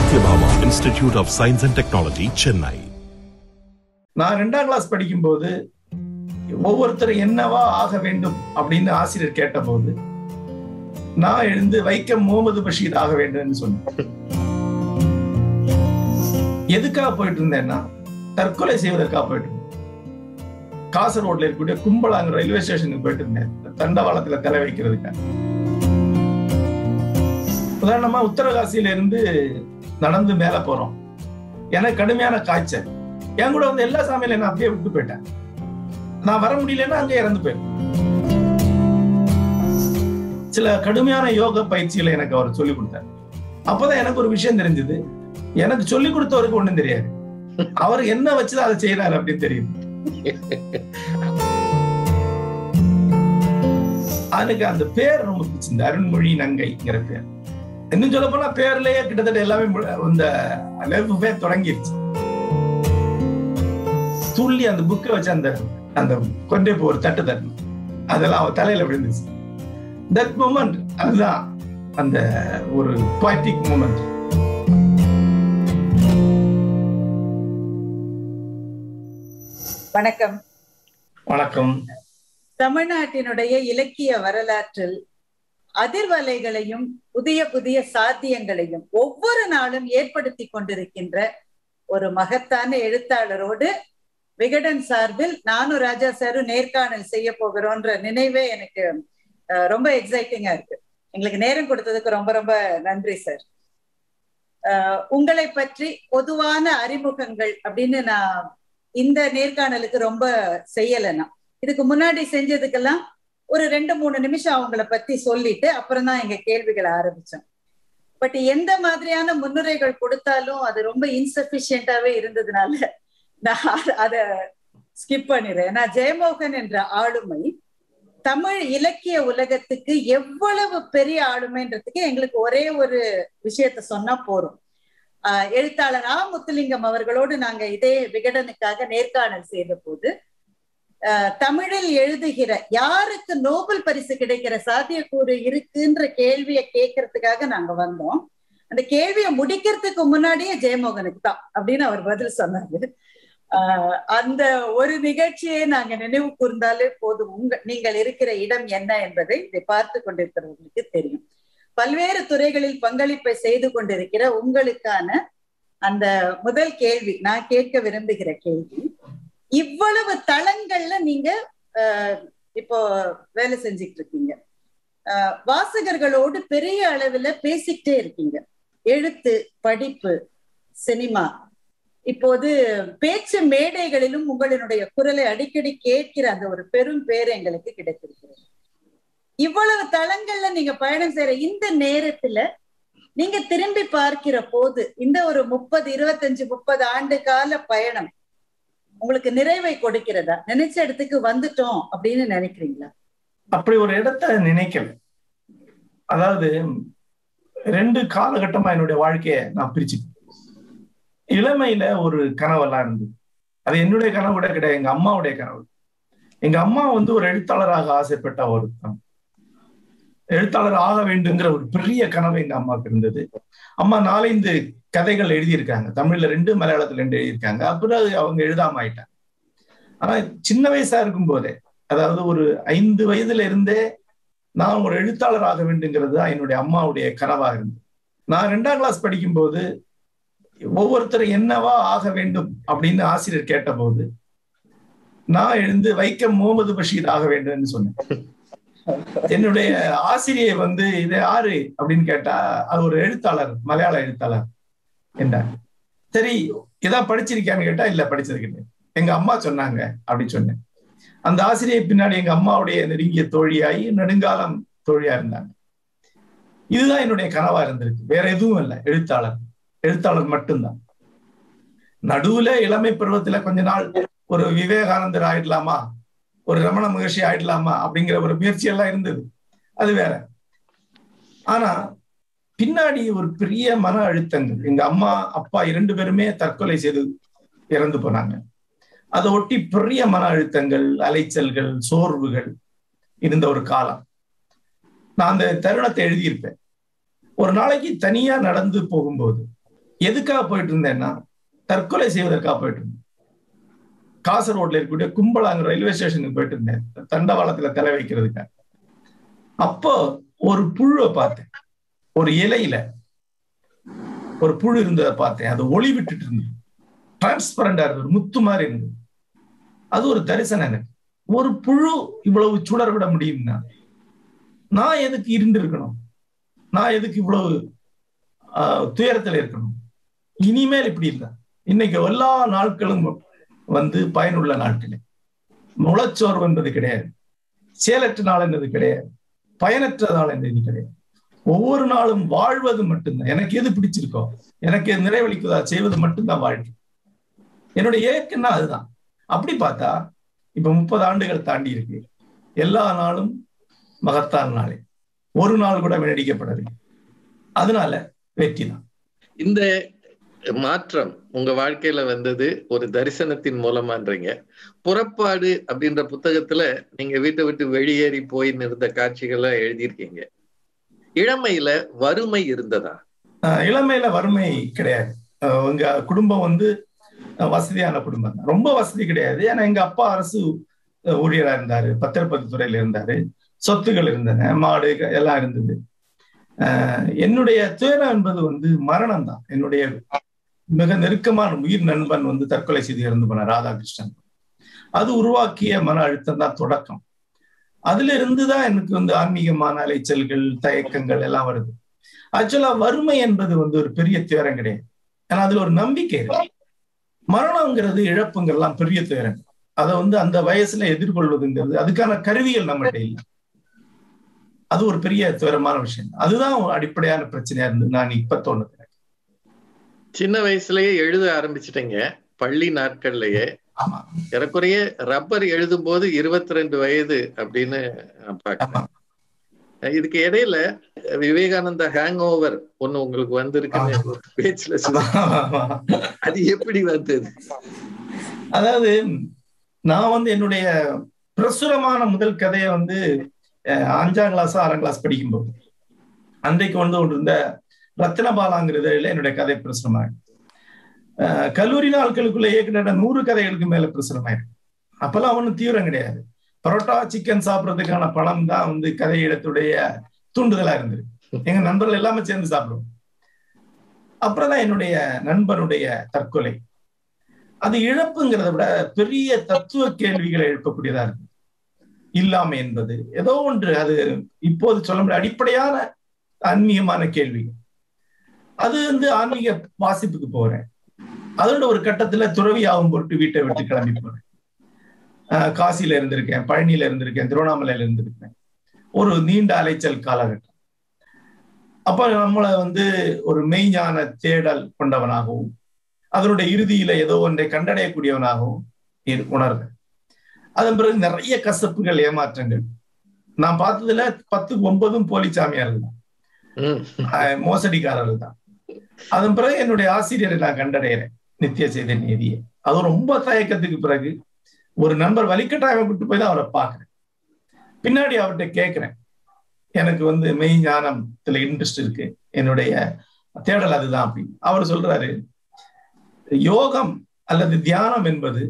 Satyabhama Institute of Science and Technology, Chennai. நான் ரெண்டாம் class படிக்கும்போது ஒவ்வொருத்தர் என்னவா ஆக வேண்டும் அப்படின்னு ஆசிரியர் கேட்டபோது நான் எழுந்து வைக்கம் முகமது பஷீர் ஆக வேண்டும்னு சொன்னேன் எதுக்காக போயிட்டு இருந்தேன்னா தற்கொலை செய்வதற்காக போயிட்டு இருந்தேன் காசர்கோட்ல இருக்கக்கூடிய கும்பலாங்க ரயில்வே ஸ்டேஷனுக்கு போயிட்டு இருந்தேன் தண்டவாளத்துல தலை வைக்கிறதுக்காக உதாரணமா உத்தரகாசியில இருந்து நடந்து மேல போறோம் எனக்கு கடுமையான காய்ச்சல் என் கூட வந்து எல்லா சாமியில நான் அப்படியே விட்டு போயிட்டேன் நான் வர முடியலன்னா அங்கே இறந்து போயிட்டேன் சில கடுமையான யோக பயிற்சிகளை எனக்கு அவர் சொல்லி கொடுத்தார் அப்பதான் எனக்கு ஒரு விஷயம் தெரிஞ்சது எனக்கு சொல்லி கொடுத்தவருக்கு ஒண்ணும் தெரியாது அவர் என்ன வச்சுதான் அதை செய்யறாரு அப்படின்னு தெரியுது எனக்கு அந்த பேர் ரொம்ப பிடிச்சிருந்த அருண்மொழி நங்கைங்கிற பேர் இன்னும் சொல்ல போனா பேர்லயே கிட்டத்தட்ட எல்லாமே மு- இந்த லெஃப்ட் தொடங்கிருச்சு துள்ளி அந்த புக்கை வச்சு அந்த அந்த கொண்டே போ ஒரு தட்டு தட்டு அதெல்லாம் அவ தலையில விழுந்துச்சு தட் மூமெண்ட் அதுதான் அந்த ஒரு பாய்டிக் மூமெண்ட் வணக்கம் வணக்கம் தமிழ்நாட்டினுடைய இலக்கிய வரலாற்றில் அதிர்வலைகளையும் புதிய புதிய சாத்தியங்களையும் ஒவ்வொரு நாளும் ஏற்படுத்தி கொண்டிருக்கின்ற ஒரு மகத்தான எழுத்தாளரோடு விகடன் சார்பில் நானும் ராஜா சாரும் நேர்காணல் செய்ய போகிறோன்ற நினைவே எனக்கு அஹ், ரொம்ப எக்ஸைட்டிங்கா இருக்கு எங்களுக்கு நேரம் கொடுத்ததுக்கு ரொம்ப ரொம்ப நன்றி சார் அஹ், உங்களை பற்றி பொதுவான அறிமுகங்கள் அப்படின்னு நான் இந்த நேர்காணலுக்கு ரொம்ப செய்யலை நான் இதுக்கு முன்னாடி செஞ்சதுக்கெல்லாம் ஒரு ரெண்டு மூணு நிமிஷம் அவங்கள பத்தி சொல்லிட்டு அப்புறம் தான் எங்க கேள்விகளை ஆரம்பிச்சோம் பட் எந்த மாதிரியான முன்னுரைகள் கொடுத்தாலும் அது ரொம்ப இன்சபிஷியண்டாவே இருந்ததுனால நான் அத ஸ்கிப் பண்ணிடுறேன் ஏன்னா ஜெயமோகன் என்ற ஆளுமை தமிழ் இலக்கிய உலகத்துக்கு எவ்வளவு பெரிய ஆளுமைன்றதுக்கு எங்களுக்கு ஒரே ஒரு விஷயத்த சொன்னா போறோம் ஆஹ் எழுத்தாளர் ஆ முத்துலிங்கம் அவர்களோடு நாங்க இதே விகடனுக்காக நேர்காணல் செய்த போது ஆஹ் தமிழில் எழுதுகிற யாருக்கு நோபல் பரிசு கிடைக்கிற சாத்தியக்கூறு இருக்குன்ற கேள்வியை கேட்கறதுக்காக நாங்க வந்தோம் அந்த கேள்வியை முடிக்கிறதுக்கு முன்னாடியே ஜெயமோகனுக்கு தான் அப்படின்னு அவர் பதில் சொன்னாரு ஆஹ் அந்த ஒரு நிகழ்ச்சியை நாங்க நினைவு கூர்ந்தாலே போதும் உங்க நீங்கள் இருக்கிற இடம் என்ன என்பதை இதை பார்த்து கொண்டிருக்கிறவர்களுக்கு தெரியும் பல்வேறு துறைகளில் பங்களிப்பை செய்து கொண்டிருக்கிற உங்களுக்கான அந்த முதல் கேள்வி நான் கேட்க விரும்புகிற கேள்வி இவ்வளவு தளங்கள்ல நீங்க ஆஹ், இப்போ வேலை செஞ்சுட்டு இருக்கீங்க ஆஹ், வாசகர்களோடு பெரிய அளவுல பேசிக்கிட்டே இருக்கீங்க எழுத்து படிப்பு சினிமா இப்போது பேச்சு மேடைகளிலும் உங்களினுடைய குரலை அடிக்கடி கேட்கிற அந்த ஒரு பெரும் பேர் எங்களுக்கு கிடைத்திருக்கிறது இவ்வளவு தளங்கள்ல நீங்க பயணம் செய்யற இந்த நேரத்துல நீங்க திரும்பி பார்க்கிற போது இந்த ஒரு முப்பது இருபத்தஞ்சு முப்பது ஆண்டு கால பயணம் உங்களுக்கு நிறைவை கொடுக்கிறதா நினைச்ச இடத்துக்கு வந்துட்டோம் அப்படின்னு நினைக்கிறீங்களா அப்படி ஒரு இடத்த நினைக்கல அதாவது ரெண்டு காலகட்டமா என்னுடைய வாழ்க்கைய நான் பிரிச்சு இளமையில ஒரு கனவெல்லாம் இருந்தது அது என்னுடைய கனவு கூட கிடையாது எங்க அம்மாவுடைய கனவு எங்க அம்மா வந்து ஒரு எழுத்தாளராக ஆசைப்பட்ட ஒரு எழுத்தாளர் ஆக வேண்டுங்கிற ஒரு பெரிய கனவு எங்க அம்மாவுக்கு இருந்தது அம்மா நாலைந்து கதைகள் எழுதியிருக்காங்க தமிழ்ல ரெண்டு மலையாளத்துல ரெண்டு எழுதியிருக்காங்க அப்புறம் அவங்க எழுதாம ஆயிட்டாங்க ஆனா சின்ன வயசா இருக்கும் போதே அதாவது ஒரு ஐந்து வயதுல இருந்தே நான் ஒரு எழுத்தாளர் ஆக வேண்டுங்கிறது தான் என்னுடைய அம்மாவுடைய கனவாக இருந்தது நான் ரெண்டாம் கிளாஸ் படிக்கும்போது ஒவ்வொருத்தர் என்னவா ஆக வேண்டும் அப்படின்னு ஆசிரியர் கேட்டபோது நான் எழுந்து வைக்கம் முகமது பஷீர் ஆக வேண்டும்னு சொன்னேன் என்னுடைய ஆசிரியர் வந்து இது யாரு அப்படின்னு கேட்டா அது ஒரு எழுத்தாளர் மலையாள எழுத்தாளர் என்றார் சரி இதான் படிச்சிருக்கியான்னு கேட்டா இல்ல படிச்சது கிடையாது எங்க அம்மா சொன்னாங்க அப்படின்னு சொன்னேன் அந்த ஆசிரியர் பின்னாடி எங்க அம்மாவுடைய நெருங்கிய தோழியாகி நெடுங்காலம் தோழியா இருந்தாங்க இதுதான் என்னுடைய கனவா இருந்திருக்கு வேற எதுவும் இல்லை எழுத்தாளர் எழுத்தாளர் மட்டும்தான் நடுவுல இளமை பருவத்துல கொஞ்ச நாள் ஒரு விவேகானந்தர் ஆயிடலாமா ஒரு ரமண மகர்ஷி ஆயிடலாமா அப்படிங்கிற ஒரு முயற்சி எல்லாம் இருந்தது அது வேற ஆனா பின்னாடி ஒரு பெரிய மன அழுத்தங்கள் எங்க அம்மா அப்பா இரண்டு பேருமே தற்கொலை செய்து இறந்து போனாங்க அதை ஒட்டி பெரிய மன அழுத்தங்கள் அலைச்சல்கள் சோர்வுகள் இருந்த ஒரு காலம் நான் அந்த தருணத்தை எழுதியிருப்பேன் ஒரு நாளைக்கு தனியா நடந்து போகும்போது எதுக்காக போயிட்டு இருந்தேன்னா தற்கொலை செய்வதற்காக போயிட்டு இருந்தேன் காசர்கோட்ல இருக்கக்கூடிய கும்பலாங்க ரயில்வே ஸ்டேஷனுக்கு போயிட்டு இருந்தேன் தண்டவாளத்துல தலை வைக்கிறதுக்காக அப்போ ஒரு புழுவை பார்த்தேன் ஒரு இலையில ஒரு புழு இருந்ததை பார்த்தேன் அது ஒளி விட்டுட்டு இருந்தது டிரான்ஸ்பரண்டா இருந்தது முத்து மாதிரி இருந்தது அது ஒரு தரிசனம் எனக்கு ஒரு புழு இவ்வளவு சுடர் விட முடியும்னா நான் எதுக்கு இருண்டு இருக்கணும் நான் எதுக்கு இவ்வளவு ஆஹ், துயரத்துல இருக்கணும் இனிமேல் இப்படி இல்லை இன்னைக்கு எல்லா நாட்களும் வந்து பயனுள்ள நாட்களே முளச்சோர்வு என்பது கிடையாது செயலற்ற நாள் என்பது கிடையாது பயனற்ற நாள் என்பது கிடையாது ஒவ்வொரு நாளும் வாழ்வது மட்டும்தான் எனக்கு எது பிடிச்சிருக்கோ எனக்கு எது நிறைவளிக்குதா செய்வது மட்டும்தான் வாழ்க்கை என்னுடைய இயக்கம்னா அதுதான் அப்படி பார்த்தா இப்ப முப்பது ஆண்டுகள் தாண்டி இருக்கு எல்லா நாளும் மகத்தான நாளே ஒரு நாள் கூட வீணடிக்கப்படவில்லை அதனால வெற்றி தான் இந்த மாற்றம் உங்க வாழ்க்கையில வந்தது ஒரு தரிசனத்தின் மூலமான்றீங்க புறப்பாடு அப்படின்ற புத்தகத்துல நீங்க வீட்டை விட்டு வெளியேறி போய் இருந்த காட்சிகளை எழுதியிருக்கீங்க இளமையில வறுமை இருந்ததா ஆஹ் இளமையில வறுமை கிடையாது ஆஹ் உங்க குடும்பம் வந்து ஆஹ் வசதியான குடும்பம் தான் ரொம்ப வசதி கிடையாது ஏன்னா எங்க அப்பா அரசு ஆஹ் ஊழியரா இருந்தாரு பத்திரப்பதிவு துறையில இருந்தாரு சொத்துகள் இருந்தன மாடு க- எல்லாம் இருந்தது ஆஹ் என்னுடைய துயரம் என்பது வந்து மரணம் தான் என்னுடைய மிக நெருக்கமான உயிர் நண்பன் வந்து தற்கொலை செய்து இறந்து போனார் ராதாகிருஷ்ணன் அது உருவாக்கிய மன அழுத்தம் தான் தொடக்கம் அதுல இருந்துதான் எனக்கு வந்து ஆன்மீகமான அலைச்சல்கள் தயக்கங்கள் எல்லாம் வருது ஆக்சுவலா வறுமை என்பது வந்து ஒரு பெரிய துயரம் கிடையாது ஏன்னா அதுல ஒரு நம்பிக்கை இருக்கு மரணம்ங்கிறது இழப்புங்கெல்லாம் பெரிய துயரம் அதை வந்து அந்த வயசுல எதிர்கொள்வதுங்கிறது அதுக்கான கருவிகள் நம்மகிட்ட இல்லை அது ஒரு பெரிய துயரமான விஷயம் அதுதான் ஒரு அடிப்படையான பிரச்சனையா இருந்து நான் இப்ப தோணுது எனக்கு. சின்ன வயசுலயே எழுத ஆரம்பிச்சிட்டீங்க பள்ளி நாட்கள்லயே ஆமா ஏறக்குறைய ரப்பர் எழுதும் போது இருபத்தி ரெண்டு வயது அப்படின்னு நான் பார்க்கிறேன் இதுக்கு இடையில விவேகானந்தா ஹேங் ஓவர் ஒண்ணு உங்களுக்கு வந்திருக்குன்னு ஒரு பேச்சுல சொன்னீங்க. அது எப்படி வந்தது அதாவது நான் வந்து என்னுடைய பிரசுரமான முதல் கதையை வந்து அஹ், அஞ்சாம் கிளாஸ் ஆறாம் கிளாஸ் படிக்கும்போது அன்றைக்கு வந்து கொண்டு இருந்த ரத்னபாலாங்கிறதுல என்னுடைய கதை பிரசுரமாயிருக்கு அஹ், கல்லூரி நாட்களுக்குள்ள கிட்டத்தட்ட நூறு கதைகளுக்கு மேல பிரசுரமாயிருக்கு அப்பெல்லாம் ஒண்ணும் தீவிரம் கிடையாது பரோட்டா சிக்கன் சாப்பிடறதுக்கான பணம் தான் வந்து கதை இடத்துடைய தூண்டுதலா இருந்தது எங்க நண்பர்கள் எல்லாமே சேர்ந்து சாப்பிடுவோம் அப்புறம் தான் என்னுடைய நண்பனுடைய தற்கொலை அது இழப்புங்கிறத விட பெரிய தத்துவ கேள்விகளை எழுப்பக்கூடியதா இருக்கு இல்லாமை என்பது ஏதோ ஒன்று அது இப்போது சொல்ல முடியாது அடிப்படையான ஆன்மீகமான கேள்வி அது வந்து ஆன்மீக வாசிப்புக்கு போறேன் அதோட ஒரு கட்டத்துல துறவியாகும் பொருட்டு வீட்டை விட்டு கிளம்பி போறேன் ஆஹ் காசியில இருந்திருக்கேன் பழனியில இருந்திருக்கேன் திருவண்ணாமலையில இருந்திருக்கேன் ஒரு நீண்ட அலைச்சல் காலகட்டம் அப்ப நம்மளை வந்து ஒரு மெய்ஞான தேடல் கொண்டவனாகவும் அதனுடைய இறுதியில ஏதோ ஒன்றை கண்டடையக்கூடியவனாகவும் இரு- உணர்றேன் அதன் பிறகு நிறைய கசப்புகள் ஏமாற்றங்கள் நான் பார்த்ததுல பத்துக்கு ஒன்பதும் போலி சாமியார்கள் தான் ம். ஆஹ் மோசடிக்காரர்கள் தான் அதன் பிறகு என்னுடைய ஆசிரியரை நான் கண்டடைகிறேன் நித்திய சைதன்யதியை அது ரொம்ப தயக்கத்துக்கு பிறகு ஒரு நண்பர் வலிக்கட்டாயம் விட்டு போய் தான் அவரை பார்க்கிறேன் பின்னாடி அவர்கிட்ட கேட்கிறேன் எனக்கு வந்து மெய் ஞானத்துல இன்ட்ரெஸ்ட் இருக்கு என்னுடைய தேடல் அதுதான் அப்படின்னு அவர் சொல்றாரு யோகம் அல்லது தியானம் என்பது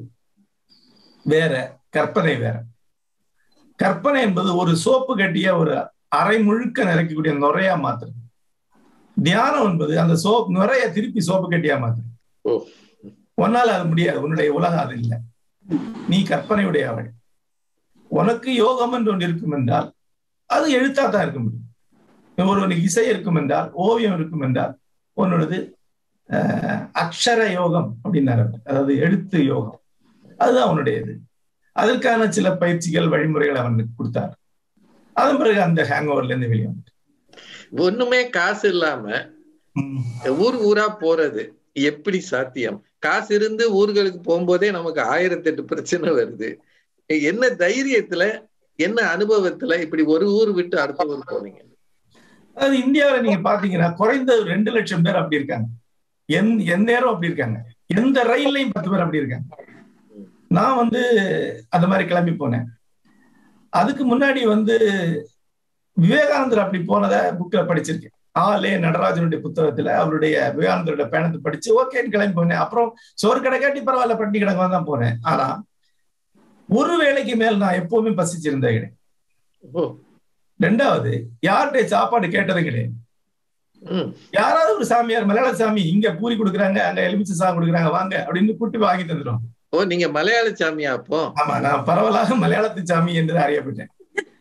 வேற கற்பனை வேற கற்பனை என்பது ஒரு சோப்பு கட்டிய ஒரு அரை முழுக்க நிறைக்கக்கூடிய நுரையா மாத்துறது தியானம் என்பது அந்த சோப் நுரைய திருப்பி சோப்பு கட்டியா மாத்துறது ஓ. உன்னால அது முடியாது உன்னுடைய உலகம் அது இல்லை நீ கற்பனையுடைய அவள் உனக்கு யோகம் என்று ஒன்று இருக்கும் என்றால் அது எழுத்தா தான் இருக்க முடியும் ஒருவனுக்கு இசை இருக்கும் என்றால் ஓவியம் இருக்கும் என்றால் உன்னோடது அஹ், அக்ஷர யோகம் அப்படின்னாரு அவர். அதாவது எழுத்து யோகம் அதுதான் அவனுடையது அதற்கான சில பயிற்சிகள் வழிமுறைகள் அவனுக்கு கொடுத்தார் அதன் பிறகு அந்த ஹேங் ஓவர்ல இருந்து வெளியே வந்துட்டான். ஒண்ணுமே காசு இல்லாம ஊர் ஊரா போறது எப்படி சாத்தியம் காசு இருந்து ஊர்களுக்கு போகும்போதே நமக்கு ஆயிரத்தி எட்டு பிரச்சனை வருது என்ன தைரியத்துல என்ன அனுபவத்துல இப்படி ஒரு ஊர் விட்டு அடுத்த ஊர் போனீங்க அது இந்தியாவில் நீங்க பாத்தீங்கன்னா குறைந்த ரெண்டு லட்சம் பேர் அப்படி இருக்காங்க எந் எந்நேரம் அப்படி இருக்காங்க எந்த ரயில்லையும் பத்து பேர் அப்படி இருக்காங்க நான் வந்து அந்த மாதிரி கிளம்பி போனேன் அதுக்கு முன்னாடி வந்து விவேகானந்தர் அப்படி போனதை புக்ல படிச்சிருக்கேன் ஆலே நடராஜனுடைய புத்தகத்துல அவருடைய விவேகானந்தருடைய பயணத்தை படிச்சு ஓகேன்னு கிளம்பி போனேன் அப்புறம் சோறு கிடைக்காட்டி பரவாயில்ல பட்டி கிடக்க தான் போனேன் ஆனா ஒரு வேளைக்கு மேல் நான் எப்பவுமே பசிச்சிருந்தேன் கிடையாது ஓ ரெண்டாவது யார்கிட்ட சாப்பாடு கேட்டது கிடையாது ம் யாராவது ஒரு சாமியார் மலையாள சாமி இங்க பூரி கொடுக்குறாங்க அங்க எலுமிச்சை சாதம் கொடுக்குறாங்க வாங்க அப்படின்னு கூட்டி வாங்கி தந்துடும் ஓ நீங்க மலையாள சாமியா அப்போ ஆமா நான் பரவலாக மலையாளத்து சாமி என்று அறியப்பட்டேன்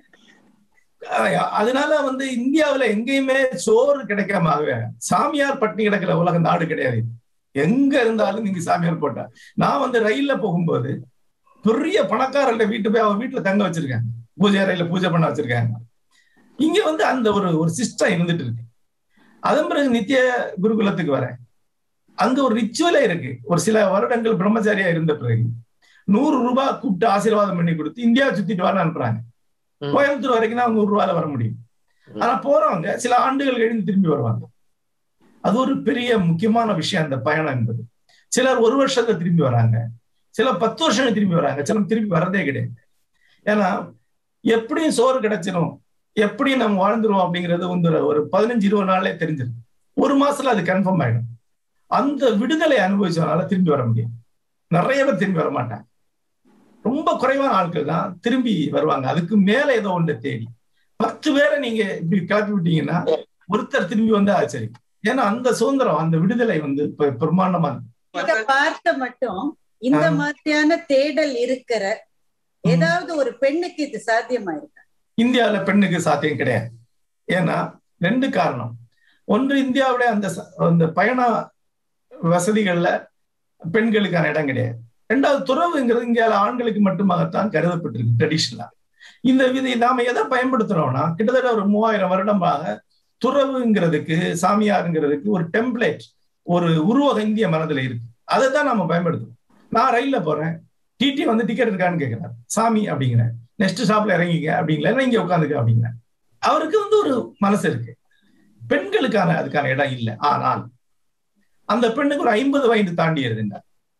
அஹ் அதனால வந்து இந்தியாவுல எங்கேயுமே சோறு கிடைக்காம ஆகவே சாமியார் பட்டினி கிடக்கிற உலக நாடு கிடையாது எங்க இருந்தாலும் நீங்க சாமியார் போட்டா நான் வந்து ரயில்ல போகும்போது பெரிய பணக்காரர்கிட்ட வீட்டு போய் அவன் வீட்டுல தங்க வச்சிருக்காங்க பூஜை அறையில பூஜை பண்ண வச்சிருக்காங்க இங்க வந்து அந்த ஒரு ஒரு சிஸ்டம் இருந்துட்டு இருக்கு அதன் பிறகு நித்திய குருகுலத்துக்கு வரேன் அங்க ஒரு ரிச்சுவலே இருக்கு ஒரு சில வருடங்கள் பிரம்மச்சாரியா இருந்த பிறகு நூறு ரூபாய் கூப்பிட்டு ஆசீர்வாதம் பண்ணி கொடுத்து இந்தியாவை சுத்திட்டு வான்னு அனுப்புறாங்க ம். கோயம்புத்தூர் வரைக்கும் தான் நூறு ரூபாயில வர முடியும் ஆனா போறவங்க சில ஆண்டுகள் கழிந்து திரும்பி வருவாங்க அது ஒரு பெரிய முக்கியமான விஷயம் அந்த பயணம் என்பது சிலர் ஒரு வருஷத்துல திரும்பி வராங்க சில பத்து வருஷங்கள் திரும்பி வராங்க சிலர் திரும்பி வர்றதே கிடையாது ஏன்னா எப்படியும் சோறு கிடைச்சிடும் எப்படி நம்ம வாழ்ந்துருவோம் அப்படிங்கிறது வந்து ஒரு- ஒரு பதினஞ்சு இருபது நாள்லயே தெரிஞ்சிடும் ஒரு மாசத்துல அது கன்ஃபார்ம் ஆயிடும் அந்த விடுதலை அனுபவிச்சவனால திரும்பி வர முடியும் நிறைய பேர் திரும்பி வர மாட்டாங்க ரொம்ப குறைவான ஆட்கள் தான் திரும்பி வருவாங்க அதுக்கு மேல ஏதோ ஒன்று தேடி பத்து பேரை நீங்க இப்படி கிளப்பி விட்டீங்கன்னா ஒருத்தர் திரும்பி வந்தா சரி ஏன்னா அந்த சுதந்திரம் அந்த விடுதலை வந்து இப்ப பிரம்மாண்டமா இருக்கு. நீங்க பார்த்த மட்டும் இந்த ஆ. மாதிரியான தேடல் இருக்கிற ஏதாவது ஒரு பெண்ணுக்கு இது சாத்தியமா இருக்கா இந்தியாவுல பெண்ணுக்கு சாத்தியம் கிடையாது ஏன்னா ரெண்டு காரணம் ஒன்று இந்தியாவுடைய அந்த ச- அந்த பயண வசதிகள்ல பெண்களுக்கான இடம் கிடையாது ரெண்டாவது துறவுங்கிறது இந்தியாவில் ஆண்களுக்கு மட்டுமாகத்தான் கருதப்பட்டிருக்கு ட்ரெடிஷனலா இந்த விதி நாம எதை பயன்படுத்துறோம்னா கிட்டத்தட்ட ஒரு மூவாயிரம் வருடமாக துறவுங்கிறதுக்கு சாமியாருங்கிறதுக்கு ஒரு டெம்ப்ளேட் ஒரு உருவகம் இந்திய மனதுல இருக்கு அதை தான் நாம பயன்படுத்துறோம் நான் ரயில்ல போறேன் டிடி வந்து டிக்கெட் இருக்கான்னு கேட்கிறார் சாமி அப்படிங்கிறேன் நெக்ஸ்ட் ஸ்டாப்ல இறங்கிக்க அப்படிங்களா இல்லை இங்க உட்காந்துக்க அப்படிங்கிறேன் அவருக்கு வந்து ஒரு மனசு இருக்கு பெண்களுக்கான அதுக்கான இடம் இல்லை ஆனால் அந்த பெண்ணுக்கு ஒரு ஐம்பது வயது தாண்டி இருந்தா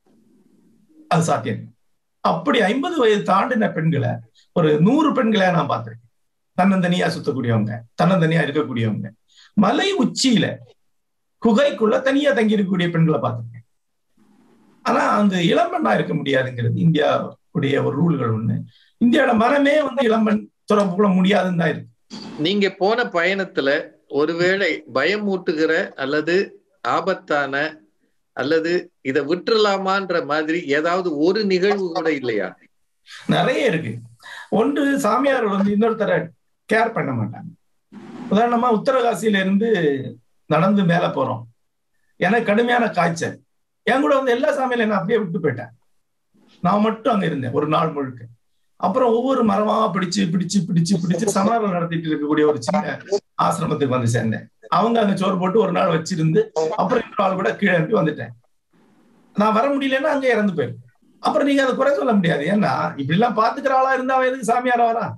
அது சாத்தியம் அப்படி ஐம்பது வயது தாண்டின பெண்களை ஒரு நூறு பெண்களை நான் பார்த்திருக்கேன் தன்னந்தனியா சுத்தக்கூடியவங்க தன்னந்தனியா இருக்கக்கூடியவங்க மலை உச்சியில குகைக்குள்ள தனியா தங்கி இருக்கக்கூடிய பெண்களை பார்த்திருக்கேன் ஆனா அந்த இளம்பெண்ணா இருக்க முடியாதுங்கிறது இந்தியாவுடைய ஒரு ரூல்கள் ஒண்ணு இந்தியாவோட மனமே வந்து இளம்பெண் தொடர்பு கூட முடியாதுன்னு தான் இருக்கு நீங்க போன பயணத்துல ஒருவேளை பயமூட்டுகிற அல்லது ஆபத்தான அல்லது இதை விட்டுறலாமான்ற மாதிரி ஏதாவது ஒரு நிகழ்வு கூட இல்லையா நிறைய இருக்கு ஒன்று சாமியார் வந்து இன்னொருத்தரை கேர் பண்ண மாட்டாங்க உதாரணமா உத்தரகாசியில இருந்து நடந்து மேல போறோம் எனக்கு கடுமையான காய்ச்சல் என் கூட வந்து எல்லா சாமியில என்ன அப்படியே விட்டு போயிட்டேன் நான் மட்டும் அங்க இருந்தேன் ஒரு நாள் முழுக்க அப்புறம் ஒவ்வொரு மரமா பிடிச்சு பிடிச்சு பிடிச்சு பிடிச்சு சமணர்கள் நடத்திட்டு இருக்கக்கூடிய ஒரு சின்ன ஆசிரமத்துக்கு வந்து சேர்ந்தேன் அவங்க அங்க சோறு போட்டு ஒரு நாள் வச்சிருந்து அப்புறம் இன்னொரு ஆள் கூட கீழே அனுப்பி வந்துட்டேன் நான் வர முடியலன்னா அங்க இறந்து போயிருக்கேன் அப்புறம் நீங்க அதை குறை சொல்ல முடியாது ஏன்னா இப்படி எல்லாம் பாத்துக்கிற ஆளா இருந்தா அவன் எதுக்கு சாமியாரா வரான்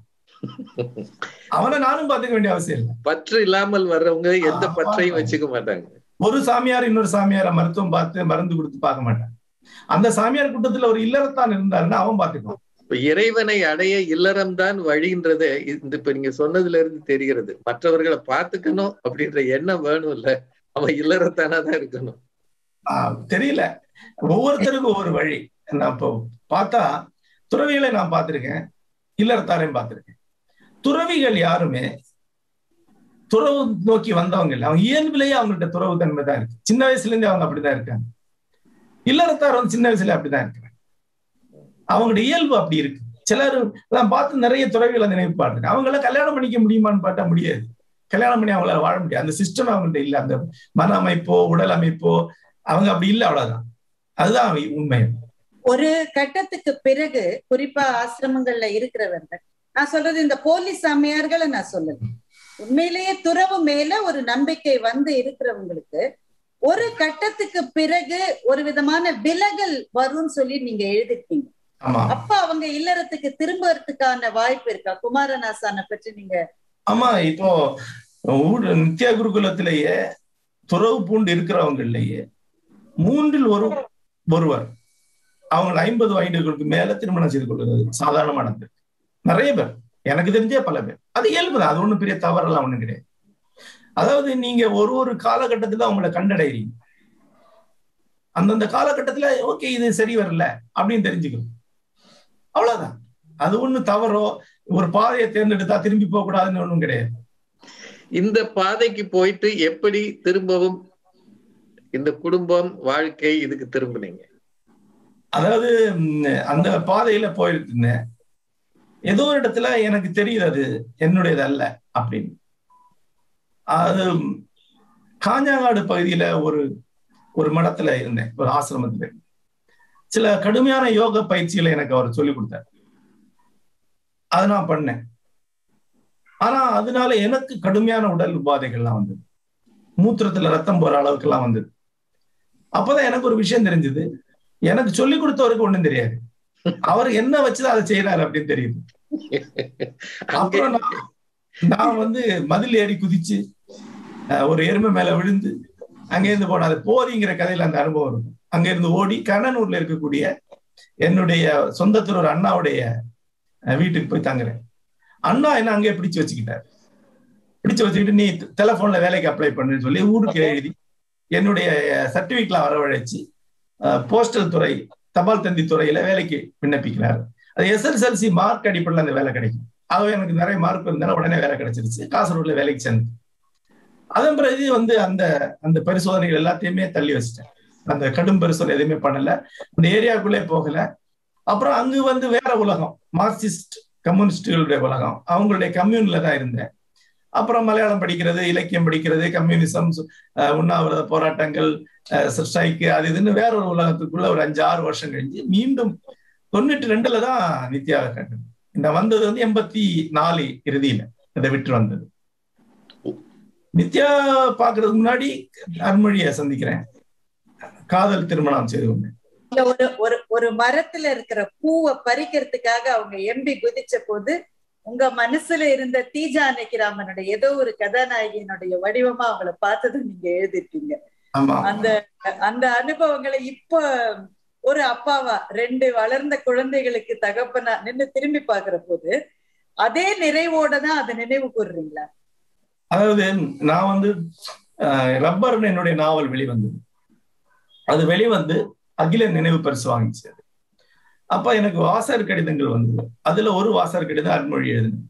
அவனை நானும் பாத்துக்க வேண்டிய அவசியம் இல்லை பற்று இல்லாமல் வர்றவங்க எந்த ஆமா. பற்றையும் வச்சுக்க மாட்டாங்க ஒரு சாமியார் இன்னொரு சாமியாரை மருத்துவம் பார்த்து மருந்து கொடுத்து பார்க்க மாட்டான் அந்த சாமியார் கூட்டத்துல ஒரு இல்லறத்தான் இருந்தாருன்னா அவன் பாத்துக்குவான் இப்ப இறைவனை அடைய இல்லறம் தான் வழின்றத இந்த இப்ப நீங்க சொன்னதுல இருந்து தெரிகிறது மற்றவர்களை பார்த்துக்கணும் அப்படின்ற எண்ணம் வேணும் இல்ல அவன் இல்லறத்தானா தான் இருக்கணும் ஆஹ் தெரியல ஒவ்வொருத்தருக்கும் ஒவ்வொரு வழி நான் இப்போ பார்த்தா துறவிகளை நான் பார்த்திருக்கேன் இல்லறத்தாரையும் பார்த்திருக்கேன் துறவிகள் யாருமே துறவு நோக்கி வந்தவங்க இல்லை அவங்க இயல்பிலேயே அவங்கள்ட்ட துறவு தன்மை தான் இருக்கு சின்ன வயசுல இருந்தே அவங்க அப்படிதான் இருக்காங்க இல்லறத்தார் வந்து சின்ன வயசுல அப்படிதான் இருக்கிறாங்க அவங்களுடைய இயல்பு அப்படி இருக்கு சிலர் நான் பார்த்து நிறைய துறவிகளை நினைவு பார்த்துருக்கேன் அவங்கள கல்யாணம் பண்ணிக்க முடியுமான்னு பார்த்தா முடியாது கல்யாணம் பண்ணி அவங்களால வாழ முடியாது அந்த சிஸ்டம் அவங்கள்ட்ட இல்ல அந்த மன அமைப்போ உடல் அமைப்போ அவங்க அப்படி இல்லை அவ்வளவுதான் அதுதான் அவை- உண்மை ஒரு கட்டத்துக்கு பிறகு குறிப்பா ஆசிரமங்கள்ல இருக்கிறவர்கள் நான் சொல்றது இந்த போலீஸ் சாமியார்களை நான் சொல்லல உண்மையிலேயே துறவு மேல ஒரு நம்பிக்கை வந்து இருக்கிறவங்களுக்கு ஒரு கட்டத்துக்கு பிறகு ஒரு விதமான விலகல் வரும்னு சொல்லி நீங்க எழுதிருக்கீங்க ஆமா அப்ப அவங்க இல்லறத்துக்கு திரும்புறதுக்கான வாய்ப்பு இருக்கா குமாரநாசானை பற்றி நீங்க ஆமா இப்போ ஊடு- நித்யா குருகுலத்திலேயே துறவு பூண்டு இருக்கிறவங்களையே மூன்றில் ஒரு ஒருவர் அவங்க ஐம்பது வயதுகளுக்கு மேல திருமணம் செய்து கொள்வது சாதாரணமா நடந்திருக்கு நிறைய பேர் எனக்கு தெரிஞ்சே பல பேர் அது இயல்புதான் அது ஒண்ணும் பெரிய தவறெல்லாம் ஒண்ணும் கிடையாது அதாவது நீங்க ஒரு ஒரு காலகட்டத்துல அவங்கள கண்டடைறீங்க அந்தந்த காலகட்டத்துல ஓகே இது சரி வரல அப்படின்னு தெரிஞ்சுக்கணும் அவ்வளவுதான் அது ஒண்ணு தவறோ ஒரு பாதையை தேர்ந்தெடுத்தா திரும்பி போக கூடாதுன்னு ஒண்ணும் கிடையாது இந்த பாதைக்கு போயிட்டு எப்படி திரும்பவும் இந்த குடும்பம் வாழ்க்கை இதுக்கு திரும்பினீங்க அதாவது ம், அந்த பாதையில போயிருந்தேன் ஏதோ ஒரு இடத்துல எனக்கு தெரியுது அது என்னுடையது அல்ல அப்படின்னு அது ம், காஞ்சாங்காடு பகுதியில ஒரு ஒரு மடத்துல இருந்தேன் ஒரு ஆசிரமத்துல இருந்தேன். சில கடுமையான யோக பயிற்சிகளை எனக்கு அவர் சொல்லிக் கொடுத்தார் அதை நான் பண்ணேன் ஆனா அதனால எனக்கு கடுமையான உடல் உபாதைகள்லாம் வந்தது மூத்திரத்துல ரத்தம் போற அளவுக்கு எல்லாம் வந்தது அப்பதான் எனக்கு ஒரு விஷயம் தெரிஞ்சது எனக்கு சொல்லி கொடுத்தவருக்கு ஒண்ணும் தெரியாது அவர் என்ன வச்சுதான் அதை செய்யறாரு அப்படின்னு தெரியுது அப்புறம் நான் நான் வந்து மதில் ஏறி குதிச்சு அஹ், ஒரு எருமை மேல விழுந்து அங்க இருந்து போன அது போதிங்கிற கதையில அந்த அனுபவம் இருக்கும் அங்க இருந்து ஓடி கண்ணனூர்ல இருக்கக்கூடிய என்னுடைய சொந்தத்தில் ஒரு அண்ணாவுடைய அஹ், வீட்டுக்கு போய் தங்குறேன் அண்ணா என்ன அங்கே பிடிச்சு வச்சுக்கிட்டார் பிடிச்சு வச்சுக்கிட்டு நீ டெலிபோன்ல வேலைக்கு அப்ளை பண்ணுன்னு சொல்லி ஊருக்கு எழுதி என்னுடைய சர்டிபிகேட்லாம் வரவழைச்சு போஸ்டல் துறை தபால் தந்தி துறையில வேலைக்கு விண்ணப்பிக்கிறார் அது எஸ்எஸ்எல்சி மார்க் அடிப்படையில் அந்த வேலை கிடைக்கும் ஆகவே எனக்கு நிறைய மார்க் இருந்தாலும் உடனே வேலை கிடைச்சிருச்சு காசர்கோட்ல வேலைக்கு சேர்ந்து அதன் பிறகு வந்து அந்த அந்த பரிசோதனைகள் எல்லாத்தையுமே தள்ளி வச்சிட்டேன் அந்த கடும் பரிசோதனை எதுவுமே பண்ணல அந்த ஏரியாக்குள்ளே போகல அப்புறம் அங்கு வந்து வேற உலகம் மார்க்சிஸ்ட் கம்யூனிஸ்டுகளுடைய உலகம் அவங்களுடைய கம்யூன்ல தான் இருந்தேன் அப்புறம் மலையாளம் படிக்கிறது இலக்கியம் படிக்கிறது கம்யூனிசம் அஹ், உண்ணாவிரத போராட்டங்கள் ஸ்ட்ரைக்கு அது இதுன்னு வேற ஒரு உலகத்துக்குள்ள ஒரு அஞ்சு ஆறு வருஷம் கழிஞ்சு மீண்டும் தொண்ணூற்றி ரெண்டுல தான் நித்யா கண்டது இந்த வந்தது வந்து எண்பத்தி நாலு இறுதியில இதை விட்டு வந்தது நித்யா பாக்குறதுக்கு முன்னாடி அருண்மொழியை சந்திக்கிறேன் காதல் திருமணம் செய்து கொண்டேன் இல்ல ஒரு ஒரு ஒரு மரத்துல இருக்கிற பூவை பறிக்கிறதுக்காக அவங்க எம்பி குதிச்ச போது உங்க மனசுல இருந்த தீஜானகி ராமனுடைய ஏதோ ஒரு கதாநாயகியினுடைய வடிவமா அவங்கள பார்த்ததை நீங்க எழுதிருக்கீங்க ஆமா அந்த அந்த அனுபவங்களை இப்ப ஒரு அப்பாவா ரெண்டு வளர்ந்த குழந்தைகளுக்கு தகப்பனா நின்னு திரும்பி பாக்குற போது அதே நிறைவோட தான் அதை நினைவு கூறுறீங்களா அதாவது நான் வந்து அஹ், ரப்பர்னு என்னுடைய நாவல் வெளிவந்தது அது வெளிவந்து அகில நினைவு பரிசு வாங்கிச்சு அது. அப்ப எனக்கு வாசகர் கடிதங்கள் வந்தது அதுல ஒரு வாசகர் கடிதம் அருண்மொழி எழுதினேன்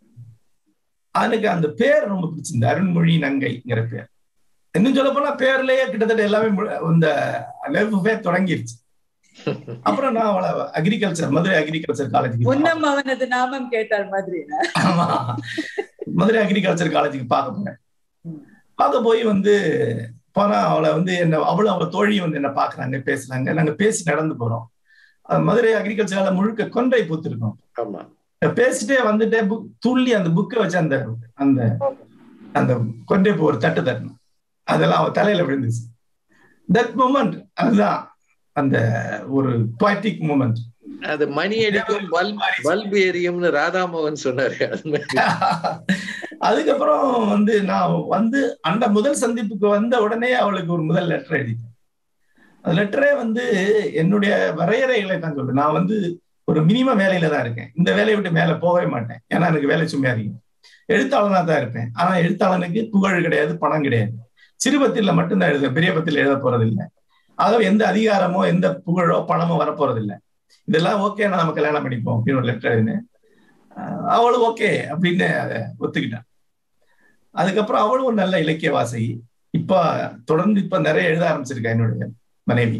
எனக்கு அந்த பேர் ரொம்ப பிடிச்சிருந்தது அருண்மொழி நங்கைங்கிற பேர் இன்னும் சொல்ல போனா பேர்லயே கிட்டத்தட்ட எல்லாமே மு- இந்த லெவ்வே தொடங்கிருச்சு அப்புறம் நான் அவளை அக்ரிகல்ச்சர் மதுரை அக்ரிகல்ச்சர் காலேஜுக்கு முன்னம் அவனது நாமம் கேட்டார் மாதிரி ஆமா மதுரை அக்ரிகல்ச்சர் காலேஜுக்கு பார்க்க போனேன் ம். பார்க்க போய் வந்து போனா அவளை வந்து என்ன அவளும் அவ தோழி வந்து என்ன பாக்குறாங்க பேசுறாங்க நாங்க பேசி நடந்து போறோம் அஹ் மதுரை அக்ரிகல்ச்சரால முழுக்க கொன்றை பூத்திருக்கோம் ஆமா பேசிட்டே வந்துட்டே புக் துள்ளி அந்த புக்கை வச்சு அந்த அந்த அந்த கொண்டே போ ஒரு தட்டு தட்டணும் அதெல்லாம் அவ தலையில விழுந்துச்சு தட் மூமெண்ட் அதுதான் அந்த ஒரு poetic மூமெண்ட் அது மணி அடிக்கும் பல்ப் பல்ப் எரியும்னு ராதாமோகன் சொன்னாரு அது மாதிரி அதுக்கப்புறம் வந்து நான் வந்து அந்த முதல் சந்திப்புக்கு வந்த உடனே அவளுக்கு ஒரு முதல் லெட்டர் எழுதிட்டேன் அந்த லெட்டரே வந்து என்னுடைய வரையறைகளை தான் சொல்றேன் நான் வந்து ஒரு மினிமம் வேலையில தான் இருக்கேன் இந்த வேலையை விட்டு மேல போகவே மாட்டேன் ஏன்னா எனக்கு வேலை சுமையா அதிகம் எழுத்தாளனா தான் இருப்பேன் ஆனா எழுத்தாளனுக்கு புகழ் கிடையாது பணம் கிடையாது சிறுபத்தில மட்டும்தான் எழுத பெரிய பத்தில எழுத போறது இல்லை ஆகவே எந்த அதிகாரமோ எந்த புகழோ பணமோ வரப்போறது இல்லை இதெல்லாம் ஓகே நான் நம்ம கல்யாணம் பண்ணிப்போம் அப்படின்னு ஒரு லெட்டர் எழுதினேன் அஹ் அவளும் ஓகே அப்படின்னு அதை ஒத்துக்கிட்டான் அதுக்கப்புறம் அவளும் ஒரு நல்ல இலக்கிய வாசகி இப்ப தொடர்ந்து இப்ப நிறைய எழுத ஆரம்பிச்சிருக்கா என்னுடைய மனைவி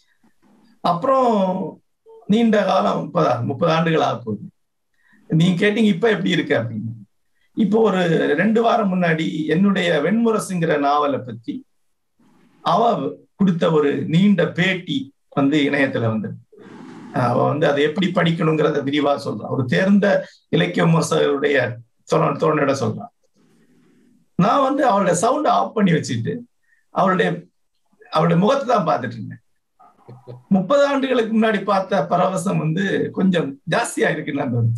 அப்புறம் நீண்ட காலம் முப்பதா முப்பது ஆண்டுகள் ஆக போகுது நீங்க கேட்டீங்க இப்ப எப்படி இருக்கு அப்படின்னு இப்போ ஒரு ரெண்டு வாரம் முன்னாடி என்னுடைய வெண்முரசுங்கிற நாவலை பத்தி அவ கொடுத்த ஒரு நீண்ட பேட்டி வந்து இணையத்துல வந்து அவ வந்து அதை எப்படி படிக்கணுங்கிறத விரிவா சொல்றான் ஒரு தேர்ந்த இலக்கிய விமர்சகருடைய தோழ- தோழனிட சொல்றான் நான் வந்து அவளுடைய சவுண்ட் ஆஃப் பண்ணி வச்சுட்டு அவளுடைய அவளுடைய முகத்தை தான் பார்த்துட்டு இருந்தேன் முப்பது ஆண்டுகளுக்கு முன்னாடி பார்த்த பரவசம் வந்து கொஞ்சம் ஜாஸ்தியா இருக்குன்னு தோணுச்சு